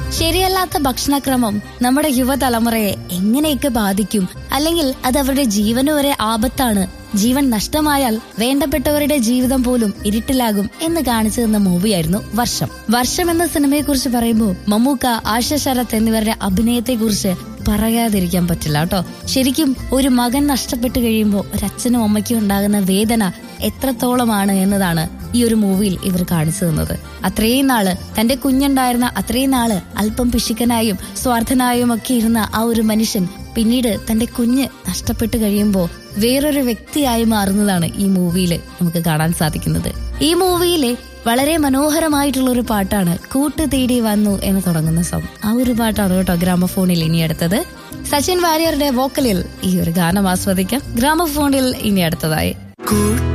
ശരിയല്ലാത്ത ഭക്ഷണക്രമം നമ്മുടെ യുവതലമുറയെ എങ്ങനെയൊക്കെ ബാധിക്കും അല്ലെങ്കിൽ അത് അവരുടെ ജീവന് വരെ ആപത്താണ് ജീവൻ നഷ്ടമായാൽ വേണ്ടപ്പെട്ടവരുടെ ജീവിതം പോലും ഇരുട്ടിലാകും എന്ന് കാണിച്ചു തന്ന മൂവിയായിരുന്നു വർഷം വർഷം എന്ന സിനിമയെ കുറിച്ച് പറയുമ്പോൾ മമ്മൂക്ക ആശ ശരത് എന്നിവരുടെ അഭിനയത്തെ കുറിച്ച് പറയാതിരിക്കാൻ പറ്റില്ല കേട്ടോ ശരിക്കും ഒരു മകൻ നഷ്ടപ്പെട്ടു കഴിയുമ്പോൾ ഒരച്ഛനും അമ്മയ്ക്കും ഉണ്ടാകുന്ന വേദന എത്രത്തോളമാണ് എന്നതാണ് ഈ ഒരു മൂവിയിൽ ഇവർ കാണിച്ചു തന്നത് അത്രയും നാള് തന്റെ കുഞ്ഞുണ്ടായിരുന്ന അത്രയും നാള് അല്പം പിശുക്കനായും സ്വാർത്ഥനായും ഒക്കെ ഇരുന്ന ആ ഒരു മനുഷ്യൻ പിന്നീട് തന്റെ കുഞ്ഞ് നഷ്ടപ്പെട്ടു കഴിയുമ്പോൾ വേറൊരു വ്യക്തിയായി മാറുന്നതാണ് ഈ മൂവിയിൽ നമുക്ക് കാണാൻ സാധിക്കുന്നത് ഈ മൂവിയിലെ വളരെ മനോഹരമായിട്ടുള്ള ഒരു പാട്ടാണ് കൂട്ട് തേടി വന്നു എന്ന് തുടങ്ങുന്ന സോങ് ആ ഒരു പാട്ടാണ് കേട്ടോ ഗ്രാമഫോണിൽ ഇനി അടുത്തത് സച്ചിൻ വാര്യറുടെ വോക്കലിൽ ഈ ഒരു ഗാനം ആസ്വദിക്കാം ഗ്രാമഫോണിൽ ഇനി അടുത്തതായി കൂട്ട